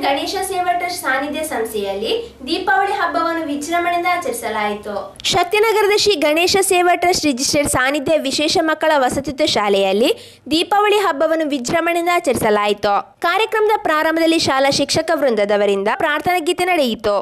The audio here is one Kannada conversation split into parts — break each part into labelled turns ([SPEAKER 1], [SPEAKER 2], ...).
[SPEAKER 1] ಗಣೇಶ ಸೇವಾ ಟ್ರಸ್ಟ್ ಸಾನ್ನಿಧ್ಯ ಸಂಸ್ಥೆಯಲ್ಲಿ ದೀಪಾವಳಿ ಹಬ್ಬವನ್ನು ವಿಜೃಂಭಣೆಯಿಂದ ಆಚರಿಸಲಾಯಿತು ಶಕ್ತಿನಗರದ ಶ್ರೀ ಗಣೇಶ ಸೇವಾ ಟ್ರಸ್ಟ್ ರಿಜಿಸ್ಟರ್ಡ್ ಸಾನ್ನಿಧ್ಯ ವಿಶೇಷ ಮಕ್ಕಳ ವಸತಿತ್ವ ಶಾಲೆಯಲ್ಲಿ ದೀಪಾವಳಿ ಹಬ್ಬವನ್ನು ವಿಜೃಂಭಣೆಯಿಂದ ಆಚರಿಸಲಾಯಿತು ಕಾರ್ಯಕ್ರಮದ ಪ್ರಾರಂಭದಲ್ಲಿ ಶಾಲಾ ಶಿಕ್ಷಕ ವೃಂದದವರಿಂದ ಪ್ರಾರ್ಥನಾ ಗೀತೆ ನಡೆಯಿತು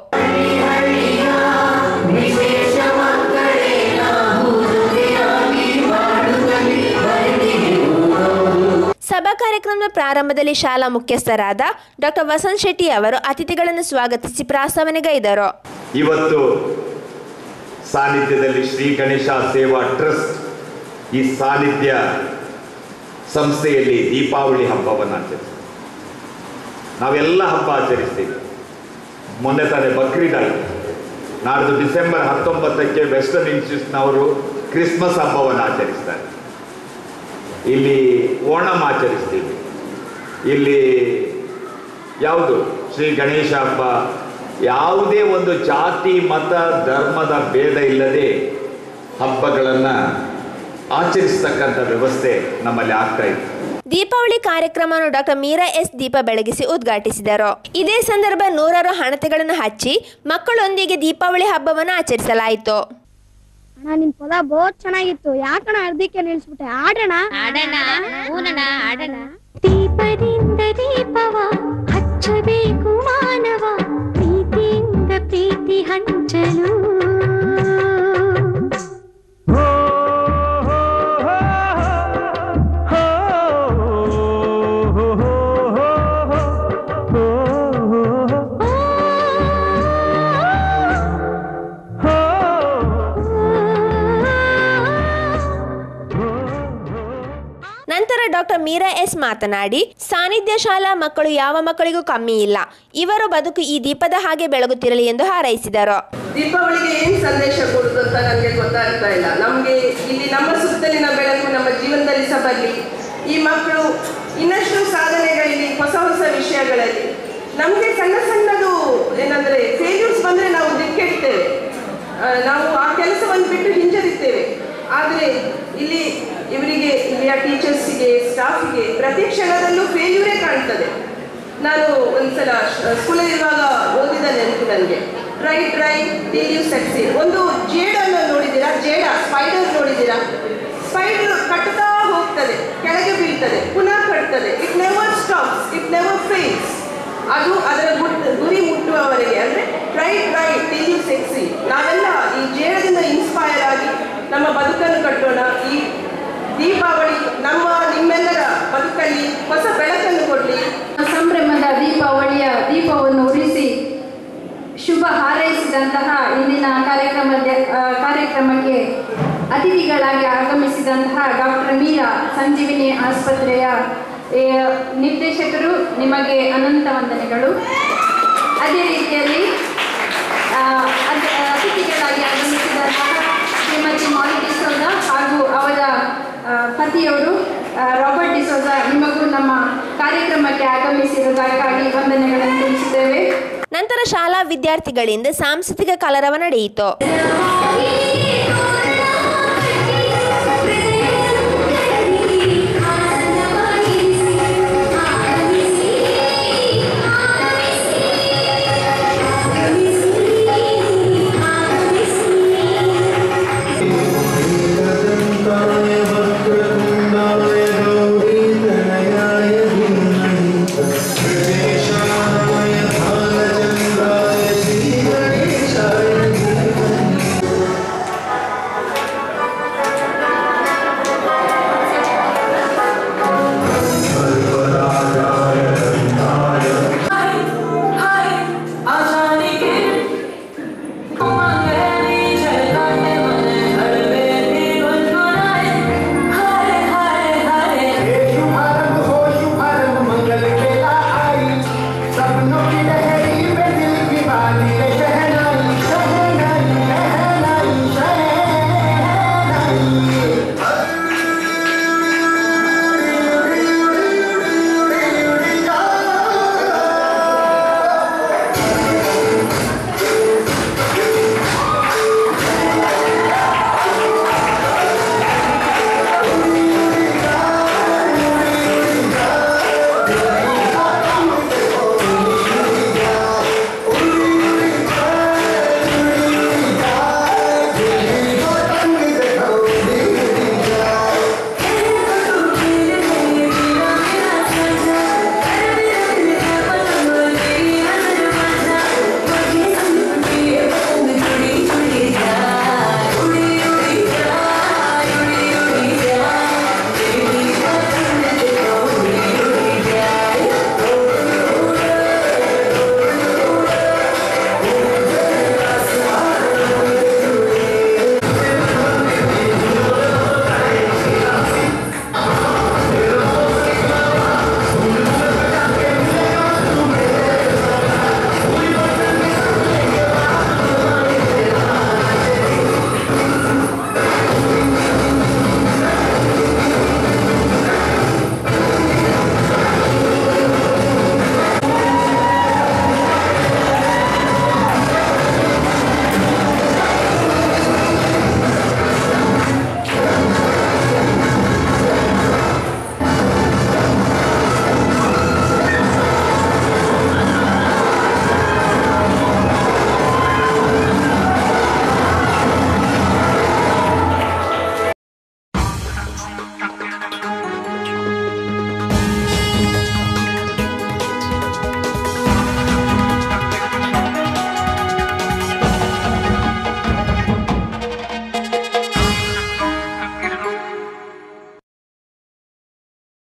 [SPEAKER 1] ಸಭಾ ಕಾರ್ಯಕ್ರಮದ ಪ್ರಾರಂಭದಲ್ಲಿ ಶಾಲಾ ಮುಖ್ಯಸ್ಥರಾದ ಡಾಕ್ಟರ್ ವಸಂತ್ ಶೆಟ್ಟಿ ಅವರು ಅತಿಥಿಗಳನ್ನು ಸ್ವಾಗತಿಸಿ ಪ್ರಾಸ್ತಾವನೆಗೈದರು
[SPEAKER 2] ಇವತ್ತು ಸಾನ್ನಿಧ್ಯದಲ್ಲಿ ಶ್ರೀ ಗಣೇಶ ಸೇವಾ ಟ್ರಸ್ಟ್ ಈ ಸಾನ್ನಿಧ್ಯ ಸಂಸ್ಥೆಯಲ್ಲಿ ದೀಪಾವಳಿ ಹಬ್ಬವನ್ನು ಆಚರಿಸ್ತೀವಿ ನಾವೆಲ್ಲ ಹಬ್ಬ ಆಚರಿಸ್ತೀವಿ ಮೊನ್ನೆ ತಾನೇ ಬಕ್ರೀದ್ ಆಯಿತು ನಾಡ್ದು ಡಿಸೆಂಬರ್ ಹತ್ತೊಂಬತ್ತಕ್ಕೆ ವೆಸ್ಟರ್ನ್ ಇನ್ಸ್ಟಿಟ್ಯೂಟ್ನವರು ಕ್ರಿಸ್ಮಸ್ ಹಬ್ಬವನ್ನು ಆಚರಿಸ್ತಾರೆ ಇಲ್ಲಿ ಓಣಂ ಆಚರಿಸ್ತೀವಿ ಇಲ್ಲಿ ಯಾವುದು ಶ್ರೀ ಗಣೇಶ ಹಬ್ಬ ಯಾವುದೇ ಒಂದು ಜಾತಿ ಮತ ಧರ್ಮದ ಭೇದ ಇಲ್ಲದೆ ಹಬ್ಬಗಳನ್ನು ಆಚರಿಸ್ತಕ್ಕಂಥ ವ್ಯವಸ್ಥೆ ನಮ್ಮಲ್ಲಿ ಆಗ್ತಾ ಇತ್ತು
[SPEAKER 1] ದೀಪಾವಳಿ ಕಾರ್ಯಕ್ರಮವನ್ನು ಡಾಕ್ಟರ್ ಮೀರಾ ಎಸ್ ದೀಪ ಬೆಳಗಿಸಿ ಉದ್ಘಾಟಿಸಿದರು ಇದೇ ಸಂದರ್ಭ ನೂರಾರು ಹಣತೆಗಳನ್ನು ಹಚ್ಚಿ ಮಕ್ಕಳೊಂದಿಗೆ ದೀಪಾವಳಿ ಹಬ್ಬವನ್ನು ಆಚರಿಸಲಾಯಿತು
[SPEAKER 3] ಅಣ್ಣ ನಿನ್ ಪದ ಬಹುತ್ ಚೆನ್ನಾಗಿತ್ತು ಯಾಕಣ ಅರ್ಧಕ್ಕೆ ನಿಲ್ಸ್ಬಿಟ್ಟೆ ಆಡೋಣ
[SPEAKER 4] ಆಡೋಣ ಹೂನಣ್ಣ ಆಡೋಣ
[SPEAKER 5] ದೀಪದಿಂದ ದೀಪವ ಹಚ್ಚಬೇಕು ಮಾನವ ಪ್ರೀತಿಯಿಂದ ಪ್ರೀತಿ ಹಂಚಲು
[SPEAKER 1] ನಂತರ ಡಾಕ್ಟರ್ ಮೀರಾ ಎಸ್ ಮಾತನಾಡಿ ಸಾನ್ನಿಧ್ಯ ಶಾಲಾ ಮಕ್ಕಳು ಯಾವ ಮಕ್ಕಳಿಗೂ ಕಮ್ಮಿ ಇಲ್ಲ ಇವರ ಬದುಕು ಈ ದೀಪದ ಹಾಗೆ ಬೆಳಗುತ್ತಿರಲಿ ಎಂದು ಹಾರೈಸಿದರು
[SPEAKER 6] ದೀಪಾವಳಿಗೆ ಏನ್ ಸಂದೇಶ ಕೊಡುದು ಅಂತ ನನಗೆ ಗೊತ್ತಾಗ್ತಾ ಇಲ್ಲ ನಮ್ಗೆ ಇಲ್ಲಿ ನಮ್ಮ ಸುತ್ತಲಿನ ಬೆಳಕು ನಮ್ಮ ಜೀವನದಲ್ಲಿ ಸಹ ಬರಲಿ ಈ ಮಕ್ಕಳು ಇನ್ನಷ್ಟು ಸಾಧನೆಗಳಲ್ಲಿ ಹೊಸ ಹೊಸ ವಿಷಯಗಳಲ್ಲಿ ನಮ್ಗೆ ಸಣ್ಣ ಸಣ್ಣದು ಏನಂದ್ರೆ ಫೇಲ್ಯೂರ್ಸ್ ಬಂದ್ರೆ ನಾವು ದಿಕ್ಕೆಡ್ತೇವೆ ಆ, ನಾವು ಆ ಕೆಲಸವನ್ನು ಬಿಟ್ಟು ಹಿಂಜರಿತೇವೆ ಆದರೆ ಇಲ್ಲಿ ಇವರಿಗೆ ಇಲ್ಲಿಯ ಟೀಚರ್ಸಿಗೆ ಸ್ಟಾಫಿಗೆ ಪ್ರತಿ ಕ್ಷಣದಲ್ಲೂ ಫೇಲ್ಯೂರೇ ಕಾಣ್ತದೆ ನಾನು ಒಂದ್ಸಲ ಸ್ಕೂಲಲ್ಲಿರುವಾಗ ಓದಿದ ನೆನಪು ನನಗೆ try try till you succeed ಒಂದು ಜೇಡನ್ನು ನೋಡಿದ್ದೀರಾ ಜೇಡ ಸ್ಪೈಡರ್ ನೋಡಿದ್ದೀರಾ ಸ್ಪೈಡರ್ ಕಟ್ಟುತ್ತಾ ಹೋಗ್ತದೆ ಕೆಳಗೆ ಬೀಳ್ತದೆ ಪುನಃ ಕಟ್ತದೆ it never stops it never fails ಅದು ಅದರ ಗುಟ್ ಗುರಿ ಮುಟ್ಟುವವರೆಗೆ ಅಂದರೆ try try till you succeed ನಾವೆಲ್ಲ ಈ ಜೇಡದಿಂದ ಇನ್ಸ್ಪೈರ್ ಆಗಿ ನಮ್ಮ ಬದುಕನ್ನು ಕಟ್ಟೋಣ ಈ ದೀಪಾವಳಿ ನಮ್ಮ ನಿಮ್ಮೆಲ್ಲರ ಬದುಕಲ್ಲಿ ಹೊಸ ಬೆಳಕನ್ನು ಕೊಡಲಿ
[SPEAKER 7] ಸಂಭ್ರಮದ ದೀಪಾವಳಿಯ ದೀಪವನ್ನು ಉರಿಸಿ ಶುಭ ಹಾರೈಸಿದಂತಹ ಇಂದಿನ ಕಾರ್ಯಕ್ರಮದ ಆ, ಕಾರ್ಯಕ್ರಮಕ್ಕೆ ಅತಿಥಿಗಳಾಗಿ ಆಗಮಿಸಿದಂತಹ ಡಾಕ್ಟರ್ ಮೀರಾ ಸಂಜೀವಿನಿ ಆಸ್ಪತ್ರೆಯ ಏ, ನಿರ್ದೇಶಕರು ನಿಮಗೆ ಅನಂತ ವಂದನೆಗಳು ಅದೇ ರೀತಿಯಲ್ಲಿ ಆ, ಅದ್- ಅತಿಥಿಗಳಾಗಿ ಆಗಮಿಸಿದಂತಹ ಶ್ರೀಮತಿ ಮಾಲಿ ಡಿಸೋಜ ಹಾಗೂ ಅವರ ಆ, ಪತಿಯವರು ಆ, ರಾಬರ್ಟ್ ಡಿಸೋಜ ನಿಮಗೂ ನಮ್ಮ ಕಾರ್ಯಕ್ರಮಕ್ಕೆ ಆಗಮಿಸಿರುವುದಕ್ಕಾಗಿ ವಂದನೆಗಳನ್ನು ತಿಳಿಸಿದ್ದೇವೆ
[SPEAKER 1] ನಂತರ ಶಾಲಾ ವಿದ್ಯಾರ್ಥಿಗಳಿಂದ ಸಾಂಸ್ಕೃತಿಕ ಕಲರವ ನಡೆಯಿತು
[SPEAKER 5] ಈ